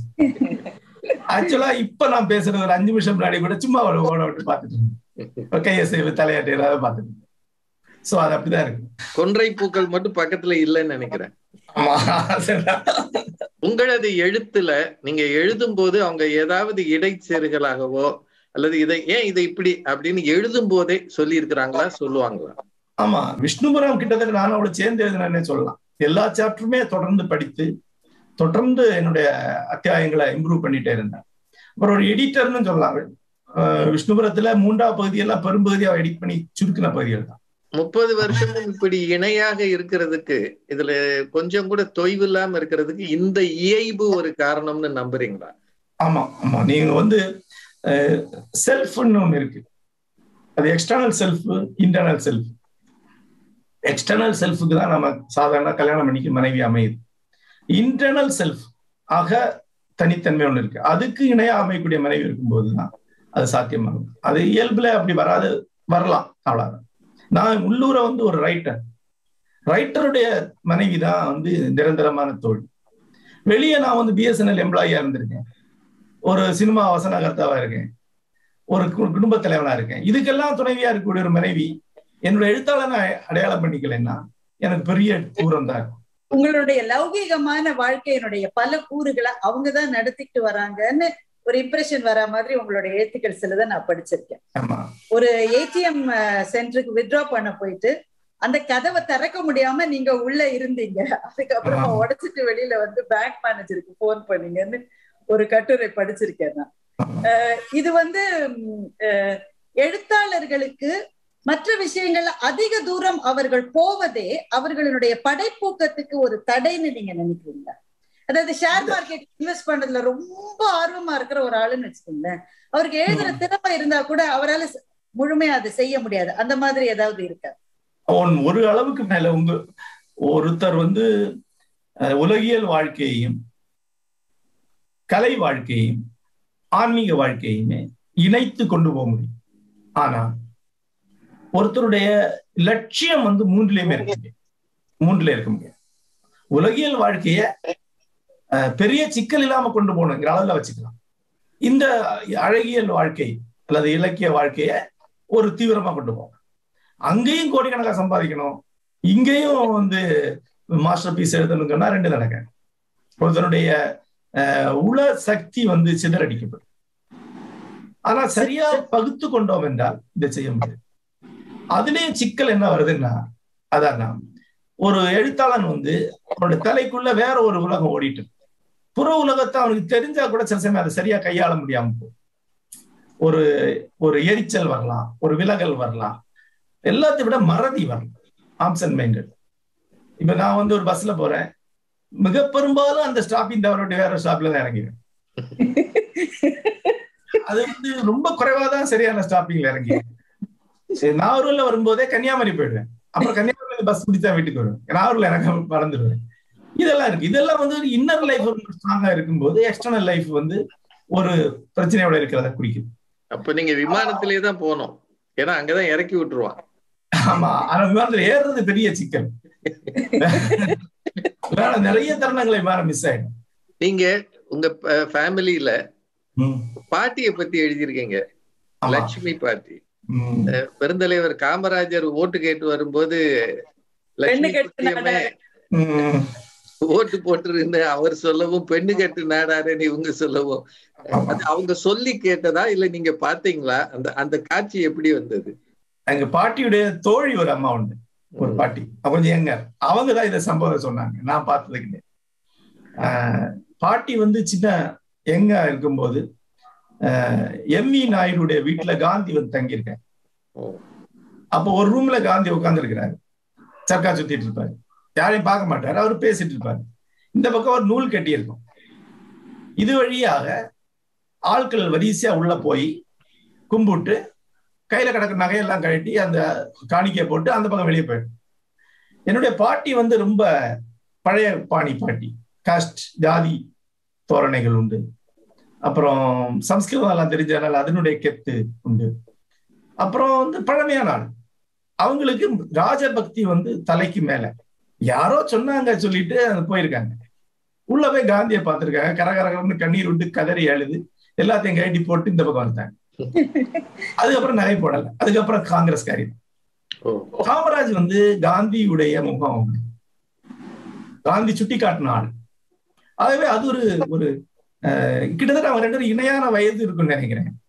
ஆக்சுவலா இப்ப நான் பேசுறது ஒரு அஞ்சு நிமிஷம் முன்னாடி கூட சும்மா அவளை ஓட விட்டு பார்த்துட்டு இருந்தேன் கையசைவு தலையாட்டு ஏதாவது பார்த்துட்டு இருந்தேன் சோ அது அப்படிதான் இருக்கு கொன்றை பூக்கள் மட்டும் பக்கத்துல இல்லைன்னு நினைக்கிறேன் ஆமா சரிதான். உங்களது எழுத்துல நீங்க எழுதும் போது அவங்க ஏதாவது இடைச்செருகலாகவோ அல்லது இதை ஏன் இதை இப்படி அப்படின்னு எழுதும் போதே சொல்லி இருக்கிறாங்களா சொல்லுவாங்களா ஆமா விஷ்ணுபுரம் கிட்டத்தட்ட நான் அவளை சேர்ந்து எழுதினேன்னே சொல்லலாம் எல்லா சாப்டருமே தொடர்ந்து படித்து தொடர்ந்து என்னுடைய அத்தியாயங்களை இம்ப்ரூவ் பண்ணிட்டே இருந்தேன் அப்புறம் ஒரு எடிட்டர்னு சொல்லலாம் அஹ் விஷ்ணுபுரத்துல மூன்றாவது பகுதியெல்லாம் பெரும்பகுதியா எடிட் பண்ணி சுருக்கின பகுதிகள் தான் முப்பது வருஷமும் இப்படி இணையாக இருக்கிறதுக்கு இதுல கொஞ்சம் கூட தொய்வு இல்லாம இருக்கிறதுக்கு இந்த இயல்பு ஒரு காரணம்னு நம்புறீங்களா ஆமா ஆமா நீங்க வந்து செல்ஃப்னு ஒண்ணு இருக்கு அது external self internal self external செல்ஃபுக்கு தான் நம்ம சாதாரண கல்யாணம் பண்ணிக்க மனைவி அமையுது இன்டர்னல் செல்ஃப் ஆக தனித்தன்மை ஒண்ணு இருக்கு அதுக்கு இணையா அமையக்கூடிய மனைவி இருக்கும்போது தான் அது சாத்தியமாகும் அது இயல்புல அப்படி வராது வரலாம் அவ்வளவுதான் நான் உள்ளூர வந்து ஒரு ரைட்டர் ரைட்டருடைய மனைவி தான் வந்து நிரந்தரமான தோல்வி வெளியே நான் வந்து பிஎஸ்என்எல் எம்ப்ளாயியா இருந்திருக்கேன் ஒரு சினிமா வசனகர்த்தாவா இருக்கேன் ஒரு குடும்ப தலைவனா இருக்கேன் இதுக்கெல்லாம் துணைவியா இருக்கக்கூடிய ஒரு மனைவி என்னோட எழுத்தாளனை அடையாளம் பண்ணிக்கலைன்னா எனக்கு பெரிய தூரம் தான் இருக்கும் உங்களுடைய லௌகீகமான வாழ்க்கையினுடைய பல கூறுகளை அவங்கதான் நடத்திட்டு வராங்கன்னு ஒரு இம்ப்ரெஷன் வர மாதிரி உங்களுடைய எழுத்துக்கள் சிலதை நான் படிச்சிருக்கேன் ஆமா ஒரு ஏடிஎம் சென்டருக்கு வித்ட்ரா பண்ண போயிட்டு அந்த கதவை திறக்க முடியாம நீங்க உள்ள இருந்தீங்க அதுக்கப்புறமா உடைச்சிட்டு வெளியில வந்து பேங்க் மேனேஜருக்கு போன் பண்ணீங்கன்னு ஒரு கட்டுரை படிச்சிருக்கேன் நான் இது வந்து எழுத்தாளர்களுக்கு மற்ற விஷயங்கள்ல அதிக தூரம் அவர்கள் போவதே அவர்களுடைய படைப்பூக்கத்துக்கு ஒரு தடைன்னு நீங்க நினைக்கிறீங்களா அதாவது ஷேர் மார்க்கெட் இன்வெஸ்ட் பண்றதுல ரொம்ப ஆர்வமா இருக்கிற ஒரு ஆளுன்னு வச்சுக்கோங்களேன் அவருக்கு எழுதுற திறமை இருந்தா கூட அவரால் முழுமையா அதை செய்ய முடியாது அந்த மாதிரி ஏதாவது இருக்கா அவன் ஒரு அளவுக்கு மேல உங்க ஒருத்தர் வந்து உலகியல் வாழ்க்கையையும் கலை வாழ்க்கையையும் ஆன்மீக வாழ்க்கையுமே இணைத்து கொண்டு போக முடியும் ஆனா ஒருத்தருடைய லட்சியம் வந்து மூன்றுலயுமே இருக்க முடியும் மூன்றுல இருக்க முடியும் உலகியல் வாழ்க்கைய பெரிய சிக்கல் இல்லாம கொண்டு போகணுங்கிற அளவுல வச்சுக்கலாம் இந்த அழகியல் வாழ்க்கை அல்லது இலக்கிய வாழ்க்கைய ஒரு தீவிரமா கொண்டு போகணும் அங்கேயும் கோடிக்கணக்காக சம்பாதிக்கணும் இங்கேயும் வந்து மாஸ்டர் பீஸ் எழுதணும் சொன்னா ரெண்டு நடக்க ஒருத்தனுடைய உள சக்தி வந்து சிதறடிக்கப்படும் ஆனா சரியா பகுத்து கொண்டோம் என்றால் இதை செய்ய முடியாது அதுலயும் சிக்கல் என்ன வருதுன்னா அதான் ஒரு எழுத்தாளன் வந்து அவனுடைய தலைக்குள்ள வேற ஒரு உலகம் ஓடிட்டு புற உலகத்தை அவனுக்கு தெரிஞ்சா கூட சில சமயம் அதை சரியா கையாள முடியாம போகும் ஒரு ஒரு எரிச்சல் வரலாம் ஒரு விலகல் வரலாம் எல்லாத்தையும் விட மறதி வரலாம் ஆப்சன் மைண்டட் இப்ப நான் வந்து ஒரு பஸ்ல போறேன் மிக பெரும்பாலும் அந்த ஸ்டாப்பிங் தவறுடைய வேற ஸ்டாப்ல தான் இறங்கிடுவேன் அது வந்து ரொம்ப குறைவா தான் சரியான ஸ்டாப்பிங்ல இறங்கி நாகூர்ல வரும்போதே கன்னியாகுமரி போயிடுவேன் அப்புறம் கன்னியாகுமரி பஸ் பிடிச்சா வீட்டுக்கு வருவேன் நாகூர்ல எனக்கு மறந்துடுவேன் இதெல்லாம் இருக்கு இதெல்லாம் வந்து ஒரு இன்னர் லைஃப் ஸ்ட்ராங்கா இருக்கும்போது எக்ஸ்டர்னல் லைஃப் வந்து ஒரு பிரச்சனையோட இருக்கிறத குறிக்குது அப்ப நீங்க விமானத்திலே தான் போனோம் ஏன்னா அங்கதான் இறக்கி விட்டுருவான் ஆமா ஆனா விமானத்துல ஏறுறது பெரிய சிக்கல் நிறைய தருணங்களை விமானம் மிஸ் ஆயிடும் நீங்க உங்க ஃபேமிலியில பாட்டிய பத்தி எழுதியிருக்கீங்க லட்சுமி பாட்டி பெருந்தலைவர் காமராஜர் ஓட்டு கேட்டு வரும்போது லட்சுமி ஓட்டு போட்டிருந்து அவர் சொல்லவும் பெண்ணு கட்டு நாடாருன்னு இவங்க சொல்லவும் அது அவங்க சொல்லி கேட்டதா இல்ல நீங்க பாத்தீங்களா அந்த அந்த காட்சி எப்படி வந்தது எங்க பாட்டியுடைய தோழி ஒரு அம்மா உண்டு ஒரு பாட்டி கொஞ்சம் எங்க அவங்க தான் இதை சம்பவம் சொன்னாங்க நான் பார்த்தது கிடையாது பாட்டி வந்து சின்ன எங்க இருக்கும்போது எம்இ நாயுடைய வீட்டுல காந்தி வந்து தங்கியிருக்கேன் அப்போ ஒரு ரூம்ல காந்தி உட்கார்ந்து இருக்கிறாரு சர்க்கா சுத்திட்டு இருப்பாரு யாரையும் பார்க்க மாட்டாரு அவர் பேசிட்டு இருப்பாரு இந்த பக்கம் ஒரு நூல் கட்டி இருக்கும் இது வழியாக ஆட்கள் வரிசையா உள்ள போய் கும்பிட்டு கையில கிடக்கிற நகையெல்லாம் கழட்டி அந்த காணிக்கையை போட்டு அந்த பக்கம் வெளியே போயிடும் என்னுடைய பாட்டி வந்து ரொம்ப பழைய பாணி பாட்டி காஸ்ட் ஜாதி தோரணைகள் உண்டு அப்புறம் சம்ஸ்கிருதம் எல்லாம் தெரிஞ்சதுனால அதனுடைய கெத்து உண்டு அப்புறம் வந்து பழமையான ஆள் அவங்களுக்கு ராஜபக்தி வந்து தலைக்கு மேல யாரோ சொன்னாங்க சொல்லிட்டு போயிருக்காங்க உள்ள போய் காந்தியை பார்த்திருக்காங்க கரகரகரன்னு கண்ணீர் விட்டு கதறி அழுது எல்லாத்தையும் கழட்டி போட்டு இந்த பக்கம் வந்தாங்க அதுக்கப்புறம் நகை போடல அதுக்கப்புறம் காங்கிரஸ் காரி காமராஜ் வந்து காந்தியுடைய முகம் காந்தி சுட்டி காட்டின ஆள் ஆகவே அது ஒரு ஒரு கிட்டத்தட்ட அவங்க ரெண்டு இணையான வயது இருக்குன்னு நினைக்கிறேன்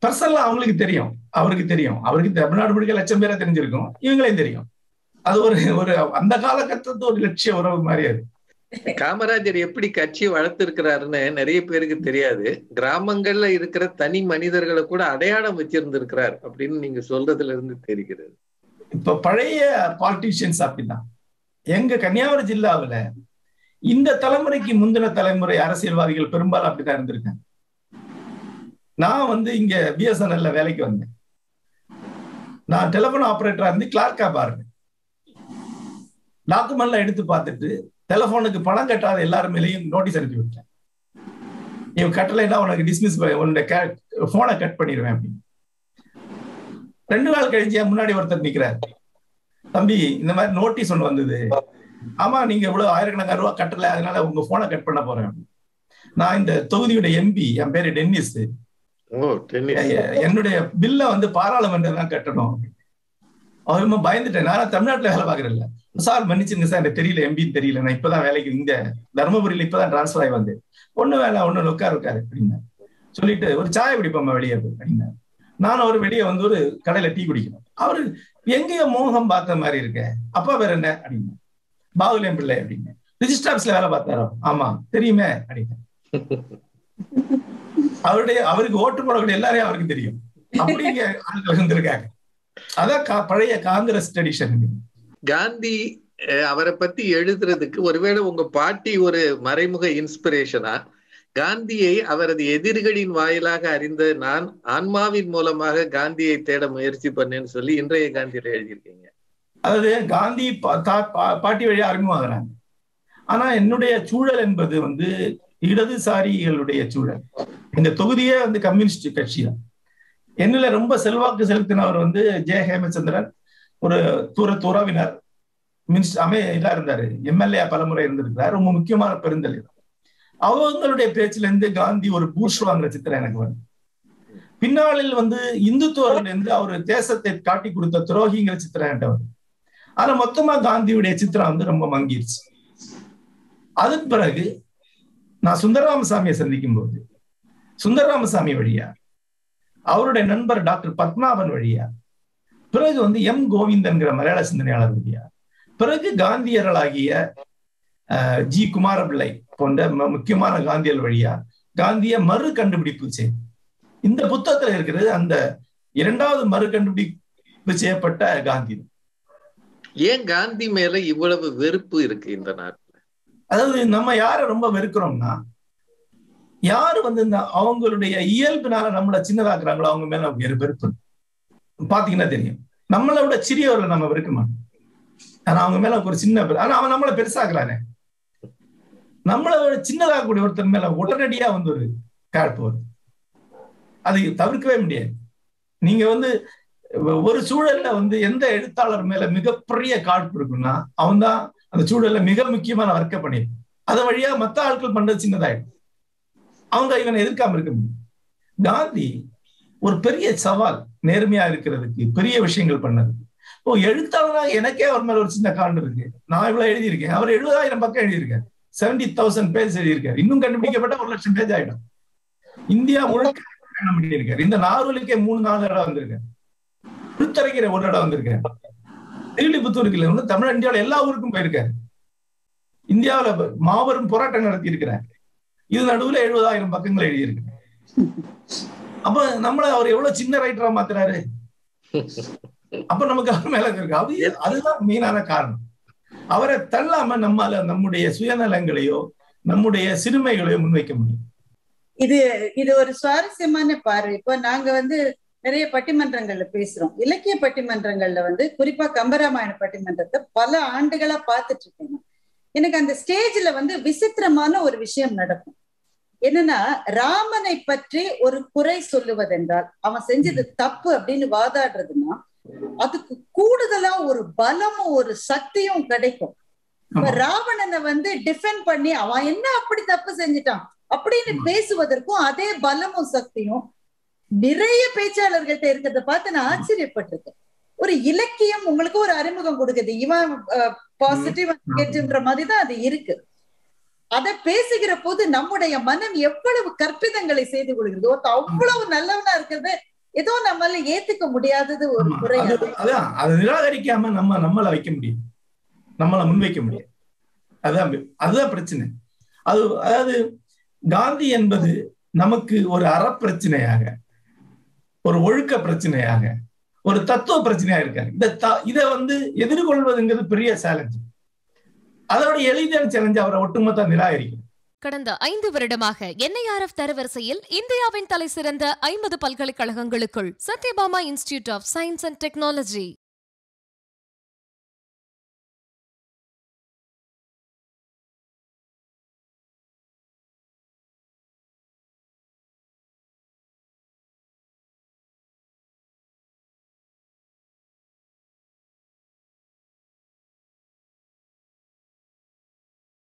பர்சனலா அவங்களுக்கு தெரியும் அவருக்கு தெரியும் அவருக்கு தமிழ்நாடு முழுக்க லட்சம் பேரை தெரிஞ்சிருக்கும் இவங்களையும் தெரியும் அது ஒரு ஒரு அந்த காலகட்டத்து ஒரு லட்சிய உறவு மாதிரி அது காமராஜர் எப்படி கட்சி வளர்த்திருக்கிறாருன்னு நிறைய பேருக்கு தெரியாது கிராமங்கள்ல இருக்கிற தனி மனிதர்களை கூட அடையாளம் வச்சிருந்திருக்கிறார் அப்படின்னு நீங்க சொல்றதுல இருந்து தெரிகிறது இப்ப பழைய பாலிட்டிஷியன்ஸ் அப்படிதான் எங்க கன்னியாகுமரி ஜில்லாவுல இந்த தலைமுறைக்கு முந்தின தலைமுறை அரசியல்வாதிகள் பெரும்பாலும் அப்படிதான் இருந்திருக்காங்க நான் வந்து இங்க பிஎஸ்என்எல்ல வேலைக்கு வந்தேன் நான் டெலிபோன் ஆபரேட்டரா இருந்து கிளார்க்கா பாருங்க டாக்குமெண்ட்ல எடுத்து பார்த்துட்டு டெலிபோனுக்கு பணம் கட்டாத எல்லாரும் மேலேயும் நோட்டீஸ் அனுப்பி விட்டேன் இவன் கட்டலைன்னா உனக்கு டிஸ்மிஸ் உன்னுடைய போனை கட் பண்ணிடுவேன் அப்படின்னு ரெண்டு நாள் கழிச்சு என் முன்னாடி ஒருத்தர் நிக்கிறார் தம்பி இந்த மாதிரி நோட்டீஸ் ஒண்ணு வந்தது ஆமா நீங்க இவ்வளவு ஆயிரக்கணக்கான ரூபாய் கட்டல அதனால உங்க போனை கட் பண்ண போறேன் நான் இந்த தொகுதியோட எம்பி என் பேரு டென்னிஸ் ஓ டென்னிஸ் என்னுடைய பில்ல வந்து பாராளுமன்றம் தான் கட்டணும் அவருமா பயந்துட்டேன் நான் தமிழ்நாட்டுல வேலை பாக்குறேன்ல சார் மன்னிச்சுங்க சார் எனக்கு தெரியல எம்பின்னு தெரியல நான் இப்பதான் வேலைக்கு இந்த தருமபுரியில இப்பதான் டிரான்ஸ்பர் ஆகி வந்தேன் ஒண்ணு வேலை ஒண்ணு உட்காரு உட்காரு அப்படின்னா சொல்லிட்டு ஒரு சாய குடிப்போம்மா வெளியே போய் அப்படின்னா நானும் ஒரு வெளியே வந்து ஒரு கடையில டீ குடிக்கணும் அவரு எங்கேயோ மோகம் பார்த்த மாதிரி இருக்க அப்பா வேற என்ன அப்படின்னு பாகுலியம் பிள்ளை அப்படின்னு ரிஜிஸ்டர் ஆஃபீஸ்ல வேலை பார்த்தாரோ ஆமா தெரியுமே அப்படின்னு அவருடைய அவருக்கு ஓட்டு போடக்கூடிய எல்லாரையும் அவருக்கு தெரியும் அப்படிங்க ஆட்கள் வந்திருக்காங்க அதான் கா- பழைய காங்கிரஸ் ட்ரெடிஷன் காந்தி அஹ், அவரை பத்தி எழுதுறதுக்கு ஒருவேளை உங்க பாட்டி ஒரு மறைமுக இன்ஸ்பிரேஷனா காந்தியை அவரது எதிரிகளின் வாயிலாக அறிந்த நான் ஆன்மாவின் மூலமாக காந்தியை தேட முயற்சி பண்ணேன்னு சொல்லி இன்றைய காந்தியில எழுதியிருக்கீங்க அதாவது காந்தி பா- தா- பா- பாட்டி வழியா அறிமுகமாகறாங்க ஆனா என்னுடைய சூழல் என்பது வந்து இடதுசாரிகளுடைய சூழல் இந்த தொகுதியே வந்து கம்யூனிஸ்ட் கட்சி தான் என்னல ரொம்ப செல்வாக்கு செலுத்தினவர் வந்து ஜெய ஹேமச்சந்திரன் ஒரு தூர துறவினர் மினிஸ்டர் அமை இதா இருந்தாரு எம்எல்ஏ பலமுறை இருந்திருக்கிறார் ரொம்ப முக்கியமான பெருந்தலைவர் அவங்களுடைய பேச்சுல இருந்து காந்தி ஒரு பூர்ஷ்வாங்கிற சித்திரம் எனக்கு வருது பின்னாளில் வந்து இந்துத்துவர்கள் இருந்து அவர் தேசத்தை காட்டி கொடுத்த துரோகிங்கிற சித்திரம் என்கிட்ட வருது ஆனா மொத்தமா காந்தியுடைய சித்திரம் வந்து ரொம்ப மங்கிருச்சு அதன் பிறகு நான் சுந்தரராமசாமியை சந்திக்கும் போது சுந்தரராமசாமி வழியா அவருடைய நண்பர் டாக்டர் பத்மாவன் வழியா பிறகு வந்து எம் கோவிந்தன்கிற மலையாள சிந்தனையாளர் வழியா பிறகு காந்தியர்களாகிய அஹ், ஜி குமாரபிள்ளை போன்ற ம- முக்கியமான காந்தியர் வழியா காந்திய மறு கண்டுபிடிப்பு செய்து இந்த புத்தகத்துல இருக்கிறது அந்த இரண்டாவது மறு கண்டுபிடிப்பு செய்யப்பட்ட காந்தி ஏன் காந்தி மேல இவ்வளவு வெறுப்பு இருக்கு இந்த நாட்டுல அதாவது நம்ம யார ரொம்ப வெறுக்கிறோம்னா யாரு வந்து இந்த அவங்களுடைய இயல்பினால நம்மள சின்னதாக்குறாங்களோ அவங்க மேல நமக்கு வெறு- வெறுப்பு பாத்தீங்கன்னா தெரியும் நம்மளை விட சிறியவர்களை நம்ம வெறுக்க மாட்டோம் ஆனா அவங்க மேல ஒரு சின்ன பெரு- ஆனா அவன் நம்மளை பெருசாக்குறானே நம்மளை விட சின்னதாகக்கூடிய ஒருத்தர் மேல உடனடியா வந்து ஒரு காழ்ப்பு வருது அது தவிர்க்கவே முடியாது நீங்க வந்து ஒரு சூழல்ல வந்து எந்த எழுத்தாளர் மேல மிகப்பெரிய காழ்ப்பு இருக்குன்னா அவன் தான் அந்த சூழல்ல மிக முக்கியமான வர்க்க பண்ணியிருப்பான் அது வழியா மத்த ஆட்கள் பண்றது சின்னதாயிடும் அவங்க இவனை எதிர்க்காம இருக்க முடியும் காந்தி ஒரு பெரிய சவால் நேர்மையா இருக்கிறதுக்கு பெரிய விஷயங்கள் பண்ணது ஓ எழுத்தாளராக எனக்கே அவர் மேல ஒரு சின்ன காண்டு இருக்கு நான் இவ்வளவு எழுதியிருக்கேன் அவர் எழுபதாயிரம் பக்கம் எழுதியிருக்காரு செவன்டி தௌசண்ட் பேஜ் எழுதியிருக்காரு இன்னும் கண்டுபிடிக்கப்பட்ட ஒரு லட்சம் பேஜ் ஆயிடும் இந்தியா முழுக்க பயணம் பண்ணியிருக்காரு இந்த நாவலுக்கே மூணு நாலு இடம் வந்திருக்காரு புத்தரைக்கிற ஒரு இடம் வந்திருக்காரு திருவிழிபுத்தூருக்கு இல்லை வந்து தமிழ் இந்தியாவில் எல்லா ஊருக்கும் போயிருக்காரு இந்தியாவுல மாபெரும் போராட்டம் நடத்தி இருக்கிறார் இது நடுவுல எழுபதாயிரம் பக்கங்கள் எழுதியிருக்கு அப்ப நம்மள அவர் எவ்வளவு சின்ன ரைட்டரா மாத்துறாரு அப்ப நமக்கு அவர் மேல இருக்கு அது அதுதான் மெயினான காரணம் அவரை தள்ளாம நம்மால நம்முடைய சுயநலங்களையோ நம்முடைய சிறுமைகளையோ முன்வைக்க முடியும் இது இது ஒரு சுவாரஸ்யமான பார்வை இப்போ நாங்க வந்து நிறைய பட்டிமன்றங்கள்ல பேசுறோம் இலக்கிய பட்டிமன்றங்கள்ல வந்து குறிப்பா கம்பராமாயண பட்டிமன்றத்தை பல ஆண்டுகளா பார்த்துட்டு இருக்கேன் எனக்கு அந்த ஸ்டேஜ்ல வந்து விசித்திரமான ஒரு விஷயம் நடக்கும் என்னன்னா ராமனை பற்றி ஒரு குறை சொல்லுவதென்றால் அவன் செஞ்சது தப்பு அப்படின்னு வாதாடுறதுன்னா அதுக்கு கூடுதலா ஒரு பலமும் ஒரு சக்தியும் கிடைக்கும் இப்ப ராவணனை வந்து டிஃபெண்ட் பண்ணி அவன் என்ன அப்படி தப்பு செஞ்சுட்டான் அப்படின்னு பேசுவதற்கும் அதே பலமும் சக்தியும் நிறைய பேச்சாளர்கள்ட்ட இருக்கிறத பார்த்து நான் ஆச்சரியப்பட்டிருக்கேன் ஒரு இலக்கியம் உங்களுக்கு ஒரு அறிமுகம் கொடுக்குது இவன் பாசிட்டிவ் நெகட்டிவ்ன்ற மாதிரி தான் அது இருக்கு அதை பேசுகிற போது நம்முடைய மனம் எவ்வளவு கற்பிதங்களை செய்து கொள்கிறது ஒருத்த அவ்வளவு நல்லவனா இருக்கிறத ஏதோ நம்மால ஏத்துக்க முடியாதது ஒரு ஆமா. குறை அது அதான் அதை நிராகரிக்காம நம்ம நம்மள வைக்க முடியும் நம்மள முன்வைக்க முடியும் அதுதான் பி- அதுதான் பிரச்சனை அது அதாவது காந்தி என்பது நமக்கு ஒரு அறப்பிரச்சனையாக ஒரு ஒழுக்க பிரச்சனையாக ஒரு தத்துவ பிரச்சனையா இருக்காரு இந்த த- இதை வந்து எதிர்கொள்வதுங்கிறது பெரிய சேலஞ்ச் அதோட எளிதான சேலஞ்ச் அவரை ஒட்டுமொத்த நிராகரிக்கும் கடந்த ஐந்து வருடமாக என்ஐஆர்எஃப் தரவரிசையில் இந்தியாவின் தலை சிறந்த ஐம்பது பல்கலைக்கழகங்களுக்குள் Sathyabama institute of science and technology